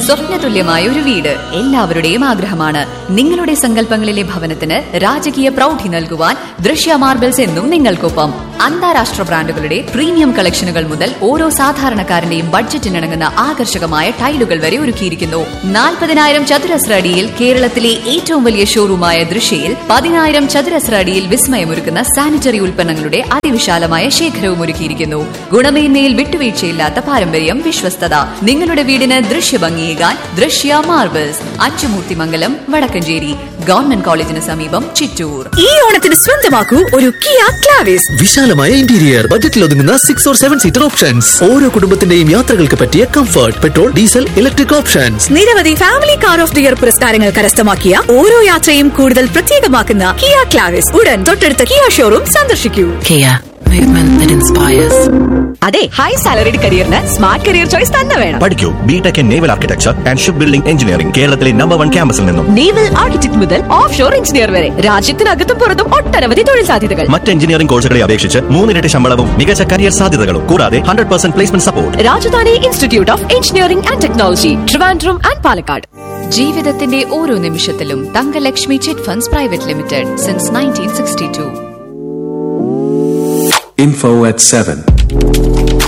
സ്വപ്നതുല്യമായ ഒരു വീട് എല്ലാവരുടെയും ആഗ്രഹമാണ് നിങ്ങളുടെ സങ്കല്പങ്ങളിലെ ഭവനത്തിന് രാജകീയ പ്രൗഢി നൽകുവാൻ ദൃശ്യ മാർബിൾസ് എന്നും നിങ്ങൾക്കൊപ്പം അന്താരാഷ്ട്ര ബ്രാൻഡുകളുടെ പ്രീമിയം കളക്ഷനുകൾ മുതൽ ഓരോ സാധാരണക്കാരന്റെയും ബഡ്ജറ്റിനിണങ്ങുന്ന ആകർഷകമായ ടൈലുകൾ വരെ ഒരുക്കിയിരിക്കുന്നു നാൽപ്പതിനായിരം ചതുരശ്ര അടിയിൽ കേരളത്തിലെ ഏറ്റവും വലിയ ഷോറൂമായ ദൃശ്യയിൽ പതിനായിരം ചതുരശ്ര അടിയിൽ വിസ്മയമൊരുക്കുന്ന സാനിറ്ററി ഉൽപ്പന്നങ്ങളുടെ അതിവിശാലമായ ശേഖരവും ഒരുക്കിയിരിക്കുന്നു ഗുണമേന്മയിൽ വിട്ടുവീഴ്ചയില്ലാത്ത പാരമ്പര്യം വിശ്വസ്തത നിങ്ങളുടെ വീടിന് ദൃശ്യഭംഗിയേകാൻ ദൃശ്യ മാർബിൾസ് അച്ചുമൂർത്തിമംഗലം വടക്കഞ്ചേരി ഗവൺമെന്റ് കോളേജിന് സമീപം ചിറ്റൂർ ഈ ഓണത്തിന് സ്വന്തമാക്കൂ ഒരു കിയ ക്ലാവിസ് വിശാലമായ ഇന്റീരിയർ ബജറ്റിൽ ഒതുങ്ങുന്ന six or seven seater options ഓരോ കുടുംബത്തിന്റെയും യാത്രകൾക്ക് പറ്റിയ comfort petrol diesel electric options നിരവധി family car of the year പുരസ്കാരങ്ങൾ കരസ്ഥമാക്കിയ ഓരോ യാത്രയും കൂടുതൽ പ്രത്യേകമാക്കുന്ന കിയ ക്ലാവിസ് ഉടൻ തൊട്ടടുത്ത കിയ ഷോറൂം സന്ദർശിക്കൂ Kia, movement that inspires. അതെ ഹൈ സാലറിഡ് കരിയറിന് സ്മാർട്ട് കരിയർ ചോയ്സ് തന്നെ വേണം പഠിക്കൂ BTech in naval architecture and ship building engineering കേരളത്തിലെ നമ്പർ വൺ ക്യാമ്പസിൽ നിന്നും നേവൽ ആർക്കിടെക്ട് മുതൽ ഓഫ് ഷോർ എഞ്ചിനീയർ വരെ രാജ്യത്തിനകത്തും പുറത്തും ഒട്ടനവധി തൊഴിൽ സാധ്യതകൾ മറ്റ് എഞ്ചിനീയറിംഗ് കോഴ്സുകളെ അപേക്ഷിച്ച് മൂന്നിരട്ടി ശമ്പളവും മികച്ച കരിയർ സാധ്യതകളും കൂടാതെ hundred percent placement support Rajadhani institute of engineering and technology Trivandrum and Palakkad ജീവിതത്തിന്റെ ഓരോ നിമിഷത്തിലും Thankalakshmi chit funds private limited since nineteen sixty two Info at 7.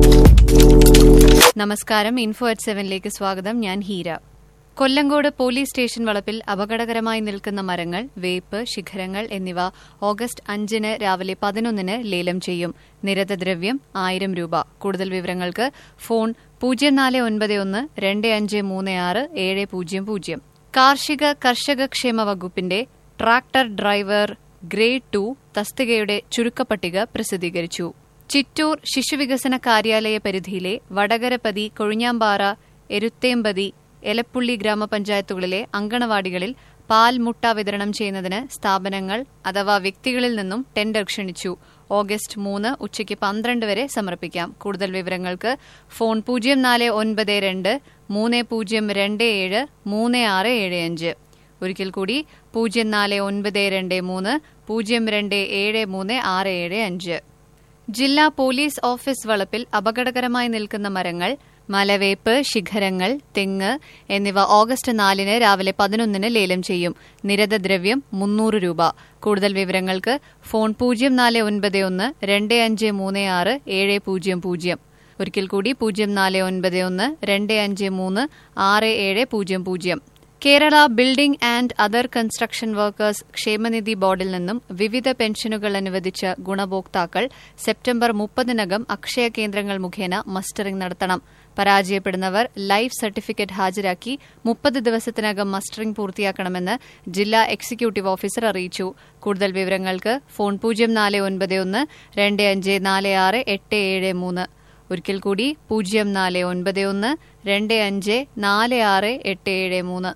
നമസ്കാരം ഇൻഫോ അറ്റ് സെവനിലേക്ക് സ്വാഗതം ഞാൻ ഹീര കൊല്ലങ്കോട് പോലീസ് സ്റ്റേഷൻ വളപ്പിൽ അപകടകരമായി നിൽക്കുന്ന മരങ്ങൾ വേപ്പ് ശിഖരങ്ങൾ എന്നിവ ഓഗസ്റ്റ് അഞ്ചിന് രാവിലെ പതിനൊന്നിന് ലേലം ചെയ്യും നിരതദ്രവ്യം ആയിരം രൂപ കൂടുതൽ വിവരങ്ങൾക്ക് ഫോൺ പൂജ്യം നാല് ഒൻപത് ഒന്ന് രണ്ട് അഞ്ച് മൂന്ന് ആറ് ഏഴ് പൂജ്യം പൂജ്യം കാർഷിക കർഷക ക്ഷേമ വകുപ്പിന്റെ ട്രാക്ടർ ഡ്രൈവർ ഗ്രേഡ് ടു തസ്തികയുടെ ചുരുക്കപ്പട്ടിക പ്രസിദ്ധീകരിച്ചു ചിറ്റൂർ ശിശുവികസന കാര്യാലയ പരിധിയിലെ വടകരപതി കൊഴിഞ്ഞാമ്പാറ എരുത്തേമ്പതി എലപ്പുള്ളി ഗ്രാമപഞ്ചായത്തുകളിലെ അങ്കണവാടികളിൽ പാൽ മുട്ട വിതരണം ചെയ്യുന്നതിന് സ്ഥാപനങ്ങൾ അഥവാ വ്യക്തികളിൽ നിന്നും ടെൻഡർ ക്ഷണിച്ചു ഓഗസ്റ്റ് മൂന്ന് ഉച്ചയ്ക്ക് പന്ത്രണ്ട് വരെ സമർപ്പിക്കാം കൂടുതൽ വിവരങ്ങൾക്ക് ഫോൺ പൂജ്യം നാല് ഒൻപത് രണ്ട് മൂന്ന് പൂജ്യം രണ്ട് ഏഴ് മൂന്ന് ആറ് ഏഴ് അഞ്ച് ഒരിക്കൽ കൂടി പൂജ്യം നാല് ഒൻപത് രണ്ട് മൂന്ന് പൂജ്യം രണ്ട് ഏഴ് മൂന്ന് ആറ് ഏഴ് അഞ്ച് ജില്ലാ പോലീസ് ഓഫീസ് വളപ്പിൽ അപകടകരമായി നിൽക്കുന്ന മരങ്ങൾ മലവേപ്പ് ശിഖരങ്ങൾ തെങ്ങ് എന്നിവ ഓഗസ്റ്റ് നാലിന് രാവിലെ പതിനൊന്നിന് ലേലം ചെയ്യും നിരതദ്രവ്യം മുന്നൂറ് രൂപ കൂടുതൽ വിവരങ്ങൾക്ക് ഫോൺ പൂജ്യം നാല് ഒൻപത് ഒന്ന് രണ്ട് അഞ്ച് മൂന്ന് ആറ് ഏഴ് പൂജ്യം പൂജ്യം ഒരിക്കൽ കൂടി പൂജ്യം നാല് ഒൻപത് ഒന്ന് രണ്ട് അഞ്ച് മൂന്ന് ആറ് ഏഴ് പൂജ്യം പൂജ്യം Kerala building and other construction workers ക്ഷേമനിധി ബോർഡിൽ നിന്നും വിവിധ പെൻഷനുകൾ അനുവദിച്ച ഗുണഭോക്താക്കൾ സെപ്റ്റംബർ മുപ്പതിനകം അക്ഷയ കേന്ദ്രങ്ങൾ മുഖേന മസ്റ്ററിംഗ് നടത്തണം പരാജയപ്പെടുന്നവർ ലൈഫ് സർട്ടിഫിക്കറ്റ് ഹാജരാക്കി മുപ്പത് ദിവസത്തിനകം മസ്റ്ററിംഗ് പൂർത്തിയാക്കണമെന്ന് ജില്ലാ എക്സിക്യൂട്ടീവ് ഓഫീസർ അറിയിച്ചു കൂടുതൽ വിവരങ്ങൾക്ക് ഫോൺ പൂജ്യം നാല് ഒൻപത് ഒന്ന് രണ്ട് അഞ്ച് നാല് ആറ് എട്ട് ഏഴ് മൂന്ന് ഒരിക്കൽ കൂടി പൂജ്യം നാല് ഒൻപത് ഒന്ന് രണ്ട് അഞ്ച് നാല് ആറ് എട്ട് ഏഴ് മൂന്ന്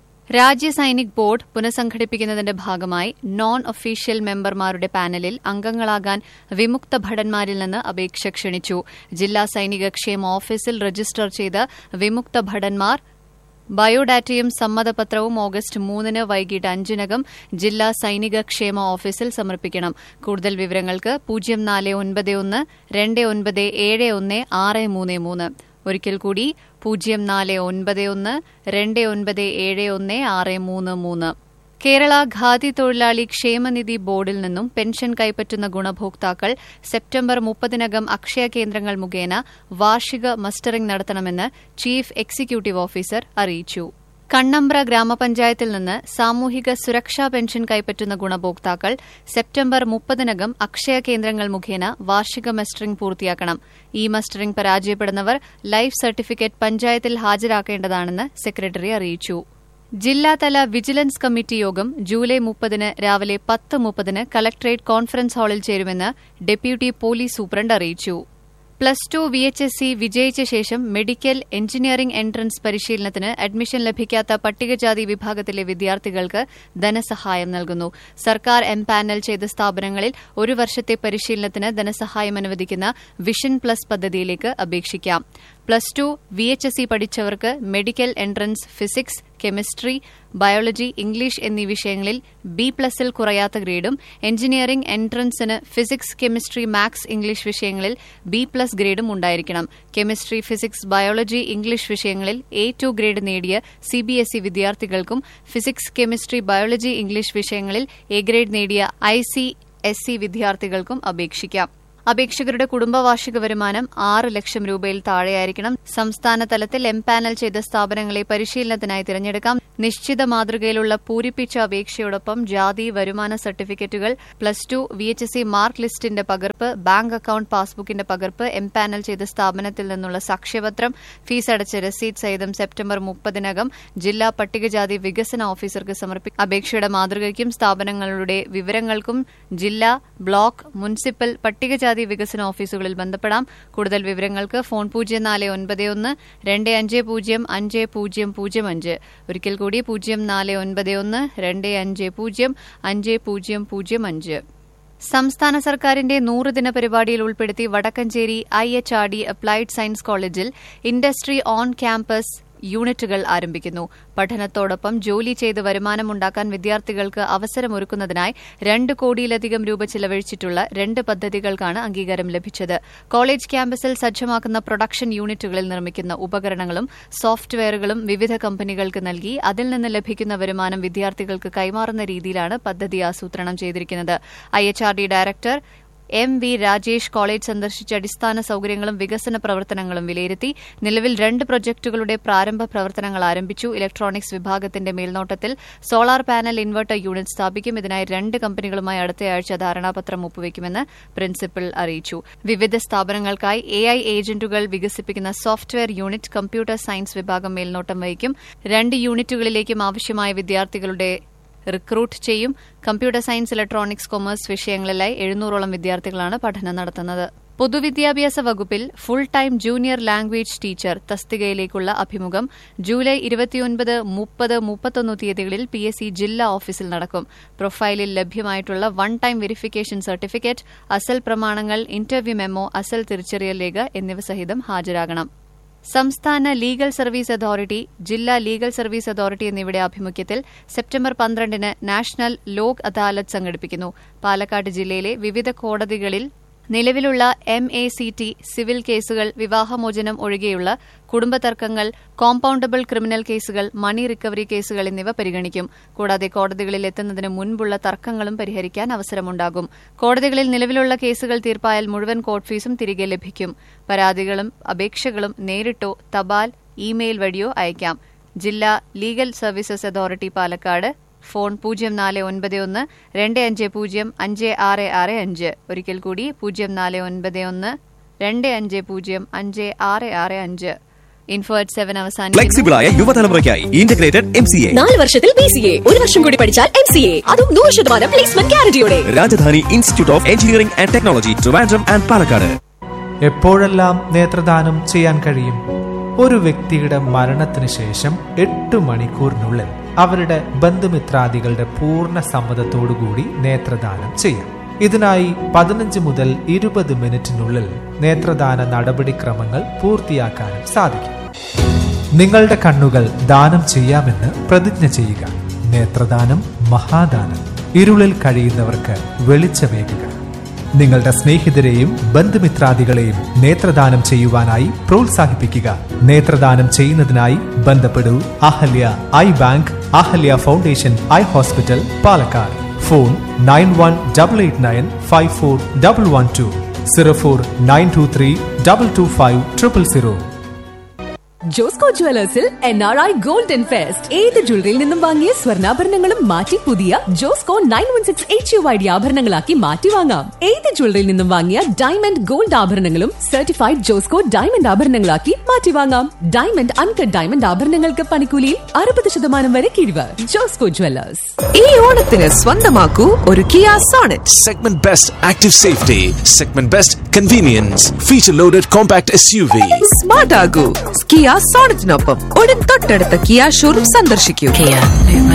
രാജ്യ സൈനിക് ബോർഡ് പുനഃസംഘടിപ്പിക്കുന്നതിന്റെ ഭാഗമായി നോൺ ഒഫീഷ്യൽ മെമ്പർമാരുടെ പാനലിൽ അംഗങ്ങളാകാൻ വിമുക്ത ഭടന്മാരിൽ നിന്ന് അപേക്ഷ ക്ഷണിച്ചു ജില്ലാ സൈനിക ക്ഷേമ ഓഫീസിൽ രജിസ്റ്റർ ചെയ്ത വിമുക്ത ഭടന്മാർ ബയോഡാറ്റയും സമ്മതപത്രവും ഓഗസ്റ്റ് മൂന്നിന് വൈകിട്ട് അഞ്ചിനകം ജില്ലാ സൈനിക ക്ഷേമ ഓഫീസിൽ സമർപ്പിക്കണം കൂടുതൽ വിവരങ്ങൾക്ക് പൂജ്യം നാല് ഒൻപത് ഒന്ന് രണ്ട് ഒൻപത് ഏഴ് ഒന്ന് ആറ് മൂന്ന് മൂന്ന് ഒരിക്കൽ കൂടി പൂജ്യം നാല് ഒൻപത് ഒന്ന് രണ്ട് ഒൻപത് ഏഴ് ഒന്ന് ആറ് മൂന്ന് മൂന്ന് കേരള ഖാദി തൊഴിലാളി ക്ഷേമനിധി ബോർഡിൽ നിന്നും പെൻഷൻ കൈപ്പറ്റുന്ന ഗുണഭോക്താക്കൾ സെപ്റ്റംബർ മുപ്പതിനകം അക്ഷയ കേന്ദ്രങ്ങൾ മുഖേന വാർഷിക മസ്റ്ററിംഗ് നടത്തണമെന്ന് ചീഫ് എക്സിക്യൂട്ടീവ് ഓഫീസർ അറിയിച്ചു കണ്ണമ്പ്ര ഗ്രാമപഞ്ചായത്തിൽ നിന്ന് സാമൂഹിക സുരക്ഷാ പെൻഷൻ കൈപ്പറ്റുന്ന ഗുണഭോക്താക്കൾ സെപ്റ്റംബർ മുപ്പതിനകം അക്ഷയ കേന്ദ്രങ്ങൾ മുഖേന വാർഷിക മസ്റ്ററിംഗ് പൂർത്തിയാക്കണം ഈ മസ്റ്ററിംഗ് പരാജയപ്പെടുന്നവർ ലൈഫ് സർട്ടിഫിക്കറ്റ് പഞ്ചായത്തിൽ ഹാജരാക്കേണ്ടതാണെന്ന് സെക്രട്ടറി അറിയിച്ചു ജില്ലാതല വിജിലൻസ് കമ്മിറ്റി യോഗം ജൂലൈ മുപ്പതിന് രാവിലെ പത്ത് മുപ്പതിന് കലക്ടറേറ്റ് കോൺഫറൻസ് ഹാളിൽ ചേരുമെന്ന് ഡെപ്യൂട്ടി പോലീസ് സൂപ്രണ്ട് അറിയിച്ചു plus two V H S C വിജയിച്ച ശേഷം മെഡിക്കൽ എഞ്ചിനീയറിംഗ് എൻട്രൻസ് പരിശീലനത്തിന് അഡ്മിഷൻ ലഭിക്കാത്ത പട്ടികജാതി വിഭാഗത്തിലെ വിദ്യാർത്ഥികൾക്ക് ധനസഹായം നൽകുന്നു സർക്കാർ എംപാനൽ ചെയ്ത സ്ഥാപനങ്ങളിൽ ഒരു വർഷത്തെ പരിശീലനത്തിന് ധനസഹായം അനുവദിക്കുന്ന വിഷൻ പ്ലസ് പദ്ധതിയിലേക്ക് അപേക്ഷിക്കാം plus two V H S C പഠിച്ചവർക്ക് medical entrance physics chemistry biology English എന്നീ വിഷയങ്ങളിൽ ബി പ്ലസിൽ കുറയാത്ത ഗ്രേഡും എഞ്ചിനീയറിംഗ് എൻട്രൻസിന് ഫിസിക്സ് കെമിസ്ട്രി മാത്സ് ഇംഗ്ലീഷ് വിഷയങ്ങളിൽ ബി പ്ലസ് ഗ്രേഡും ഉണ്ടായിരിക്കണം കെമിസ്ട്രി ഫിസിക്സ് ബയോളജി ഇംഗ്ലീഷ് വിഷയങ്ങളിൽ എ ടു ഗ്രേഡ് നേടിയ സി ബി എസ് ഇ വിദ്യാർത്ഥികൾക്കും ഫിസിക്സ് കെമിസ്ട്രി ബയോളജി ഇംഗ്ലീഷ് വിഷയങ്ങളിൽ എ ഗ്രേഡ് നേടിയ ഐ സി എസ് സി വിദ്യാർത്ഥികൾക്കും അപേക്ഷിക്കാം അപേക്ഷകരുടെ കുടുംബവാർഷിക വരുമാനം ആറ് ലക്ഷം രൂപയിൽ താഴെയായിരിക്കണം സംസ്ഥാന തലത്തിൽ എംപാനൽ ചെയ്ത സ്ഥാപനങ്ങളെ പരിശീലനത്തിനായി തിരഞ്ഞെടുക്കാം നിശ്ചിത മാതൃകയിലുള്ള പൂരിപ്പിച്ച അപേക്ഷയോടൊപ്പം ജാതി വരുമാന സർട്ടിഫിക്കറ്റുകൾ plus two V H S C mark ലിസ്റ്റിന്റെ പകർപ്പ് ബാങ്ക് അക്കൌണ്ട് പാസ്ബുക്കിന്റെ പകർപ്പ് എംപാനൽ ചെയ്ത സ്ഥാപനത്തിൽ നിന്നുള്ള സാക്ഷ്യപത്രം ഫീസ് അടച്ച രസീത് സഹിതം സെപ്റ്റംബർ മുപ്പതിനകം ജില്ലാ പട്ടികജാതി വികസന ഓഫീസർക്ക് സമർപ്പിക്കും അപേക്ഷയുടെ മാതൃകയ്ക്കും സ്ഥാപനങ്ങളുടെ വിവരങ്ങൾക്കും ജില്ലാ ബ്ലോക്ക് മുനിസിപ്പൽ പട്ടികജാതി വികസന ഓഫീസുകളിൽ ബന്ധപ്പെടാം കൂടുതൽ വിവരങ്ങൾക്ക് ഫോൺ പൂജ്യം നാല് ഒൻപത് ഒന്ന് രണ്ട് അഞ്ച് പൂജ്യം അഞ്ച് പൂജ്യം പൂജ്യം അഞ്ച് ഒരിക്കൽ കൂടി പൂജ്യം നാല് ഒൻപത് ഒന്ന് രണ്ട് അഞ്ച് പൂജ്യം അഞ്ച് പൂജ്യം പൂജ്യം അഞ്ച് സംസ്ഥാന സർക്കാരിന്റെ നൂറ് ദിന പരിപാടിയിൽ ഉൾപ്പെടുത്തി Vadakkanchery I H R D applied science കോളേജിൽ ഇൻഡസ്ട്രി ഓൺ ക്യാമ്പസ് യൂണിറ്റുകൾ ആരംഭിക്കുന്നു പഠനത്തോടൊപ്പം ജോലി ചെയ്ത് വരുമാനമുണ്ടാക്കാൻ വിദ്യാർത്ഥികൾക്ക് അവസരമൊരുക്കുന്നതിനായി രണ്ട് കോടിയിലധികം രൂപ ചിലവഴിച്ചിട്ടുള്ള രണ്ട് പദ്ധതികൾക്കാണ് അംഗീകാരം ലഭിച്ചത് കോളേജ് ക്യാമ്പസിൽ സജ്ജമാക്കുന്ന പ്രൊഡക്ഷൻ യൂണിറ്റുകളിൽ നിർമ്മിക്കുന്ന ഉപകരണങ്ങളും സോഫ്റ്റ്വെയറുകളും വിവിധ കമ്പനികൾക്ക് നൽകി അതിൽ നിന്ന് ലഭിക്കുന്ന വരുമാനം വിദ്യാർത്ഥികൾക്ക് കൈമാറുന്ന രീതിയിലാണ് പദ്ധതി ആസൂത്രണം ചെയ്തിരിക്കുന്നത് I H R D director M V Rajesh college സന്ദർശിച്ച് അടിസ്ഥാന സൌകര്യങ്ങളും വികസന പ്രവർത്തനങ്ങളും വിലയിരുത്തി നിലവിൽ രണ്ട് പ്രൊജക്ടുകളുടെ പ്രാരംഭ പ്രവർത്തനങ്ങൾ ആരംഭിച്ചു ഇലക്ട്രോണിക്സ് വിഭാഗത്തിന്റെ മേൽനോട്ടത്തിൽ സോളാർ പാനൽ ഇൻവെർട്ടർ യൂണിറ്റ് സ്ഥാപിക്കും ഇതിനായി രണ്ട് കമ്പനികളുമായി അടുത്തയാഴ്ച ധാരണാപത്രം ഒപ്പുവയ്ക്കുമെന്ന് പ്രിൻസിപ്പൽ അറിയിച്ചു വിവിധ സ്ഥാപനങ്ങൾക്കായി എ ഐ ഏജന്റുകൾ വികസിപ്പിക്കുന്ന സോഫ്റ്റ്വെയർ യൂണിറ്റ് കമ്പ്യൂട്ടർ സയൻസ് വിഭാഗം മേൽനോട്ടം വഹിക്കും രണ്ട് യൂണിറ്റുകളിലേക്കും ആവശ്യമായ വിദ്യാർത്ഥികളുടെ റിക്രൂട്ട് ചെയ്യും കമ്പ്യൂട്ടർ സയൻസ് ഇലക്ട്രോണിക്സ് കൊമേഴ്സ് വിഷയങ്ങളിലായി എഴുന്നൂറോളം വിദ്യാർത്ഥികളാണ് പഠനം നടത്തുന്നത് പൊതുവിദ്യാഭ്യാസ വകുപ്പിൽ full time junior language teacher തസ്തികയിലേക്കുള്ള അഭിമുഖം ജൂലൈ ഇരുപത്തിയൊൻപത് മുപ്പത് മുപ്പത്തൊന്ന് തീയതികളിൽ പി എസ് സി ജില്ലാ ഓഫീസിൽ നടക്കും പ്രൊഫൈലിൽ ലഭ്യമായിട്ടുള്ള വൺ ടൈം വെരിഫിക്കേഷൻ സർട്ടിഫിക്കറ്റ് അസൽ പ്രമാണങ്ങൾ ഇന്റർവ്യൂ മെമ്മോ അസൽ തിരിച്ചറിയൽ രേഖ എന്നിവ സഹിതം ഹാജരാകണം സംസ്ഥാന ലീഗൽ സർവീസ് അതോറിറ്റി ജില്ലാ ലീഗൽ സർവീസ് അതോറിറ്റി എന്നിവയുടെ ആഭിമുഖ്യത്തിൽ സെപ്റ്റംബർ പന്ത്രണ്ടിന് നാഷണൽ ലോക് അദാലത്ത് സംഘടിപ്പിക്കുന്നു പാലക്കാട് ജില്ലയിലെ വിവിധ കോടതികളിൽ നിലവിലുള്ള M A C T civil കേസുകൾ വിവാഹമോചനം ഒഴികെയുള്ള കുടുംബ തർക്കങ്ങൾ കോമ്പൌണ്ടബിൾ ക്രിമിനൽ കേസുകൾ മണി റിക്കവറി കേസുകൾ എന്നിവ പരിഗണിക്കും കൂടാതെ കോടതികളിൽ എത്തുന്നതിന് മുൻപുള്ള തർക്കങ്ങളും പരിഹരിക്കാൻ അവസരമുണ്ടാകും കോടതികളിൽ നിലവിലുള്ള കേസുകൾ തീർപ്പായാൽ മുഴുവൻ കോർട്ട് ഫീസും തിരികെ ലഭിക്കും പരാതികളും അപേക്ഷകളും നേരിട്ടോ തപാൽ ഇമെയിൽ വഴിയോ അയക്കാം ജില്ലാ legal services authority Palakkad phone പൂജ്യം നാല് ഒൻപത് ഒന്ന് രണ്ട് അഞ്ച് പൂജ്യം അഞ്ച് ആറ് ആറ് അഞ്ച് ഒരിക്കൽ കൂടി പൂജ്യം നാല് ഒൻപത് ഒന്ന് രണ്ട് അഞ്ച് പൂജ്യം അഞ്ച് ആറ് ആറ് അഞ്ച് ഇൻഫോ അറ്റ് സെവൻ അവസാനിക്കുന്നു ഫ്ലെക്സിബിളായ യുവതലമുറയ്ക്കായി ഇന്റഗ്രേറ്റഡ് എം സി എ നാല് വർഷത്തിൽ ബി സി എ ഒരു വർഷം കൂടി പഠിച്ചാൽ എം സി എ അതും നൂറ് ശതമാനം പ്ലേസ്മെന്റ് ഗ്യാരണ്ടിയോടെ Rajadhani institute of engineering and technology Trivandrum and Palakkad എപ്പോഴെല്ലാം നേത്രദാനം ചെയ്യാൻ കഴിയും ഒരു വ്യക്തിയുടെ മരണത്തിന് ശേഷം എട്ട് മണിക്കൂറിനുള്ളിൽ അവരുടെ ബന്ധുമിത്രാദികളുടെ പൂർണ്ണ സമ്മതത്തോടുകൂടി നേത്രദാനം ചെയ്യാം ഇതിനായി പതിനഞ്ച് മുതൽ ഇരുപത് മിനിറ്റിനുള്ളിൽ നേത്രദാന നടപടിക്രമങ്ങൾ പൂർത്തിയാക്കാനും സാധിക്കും നിങ്ങളുടെ കണ്ണുകൾ ദാനം ചെയ്യാമെന്ന് പ്രതിജ്ഞ ചെയ്യുക നേത്രദാനം മഹാദാനം ഇരുളിൽ കഴിയുന്നവർക്ക് വെളിച്ചമേകുക നിങ്ങളുടെ സ്നേഹിതരെയും ബന്ധുമിത്രാദികളെയും നേത്രദാനം ചെയ്യുവാനായി പ്രോത്സാഹിപ്പിക്കുക നേത്രദാനം ചെയ്യുന്നതിനായി ബന്ധപ്പെടൂ Ahalia eye bank Ahalia foundation eye hospital Palakkad phone nine one double eight nine five four double one two zero four nine two three double two five triple zero Josco ജുവലേഴ്സിൽ N R I golden fest ഏത് ജ്വല്ലറിയിൽ നിന്നും വാങ്ങിയ സ്വർണ്ണാഭരണങ്ങളും മാറ്റി പുതിയ Josco nine one six H U I D ആഭരണങ്ങളാക്കി മാറ്റി വാങ്ങാം ഏത് ജ്വല്ലറിയിൽ നിന്നും വാങ്ങിയ ഡയമണ്ട് ഗോൾഡ് ആഭരണങ്ങളും സർട്ടിഫൈഡ് ജോസ്കോ ഡയമണ്ട് ആഭരണങ്ങളാക്കി മാറ്റി വാങ്ങാം ഡയമണ്ട് അൺകട്ട് ഡയമണ്ട് ആഭരണങ്ങൾക്ക് പണിക്കൂലിയിൽ അറുപത് ശതമാനം വരെ കിഴിവ് ജോസ്കോ ജുവലേഴ്സ് ഈ ഓണത്തിന് സ്വന്തമാക്കൂ ഒരു Kia Sonet Segment Best Active Safety, Segment Best Convenience, Feature Loaded Compact SUV. Smart ആകൂ കിയ സോണറ്റിനൊപ്പം ഉടൻ തൊട്ടടുത്ത കിയ ഷോറൂം സന്ദർശിക്കൂ Kia, movement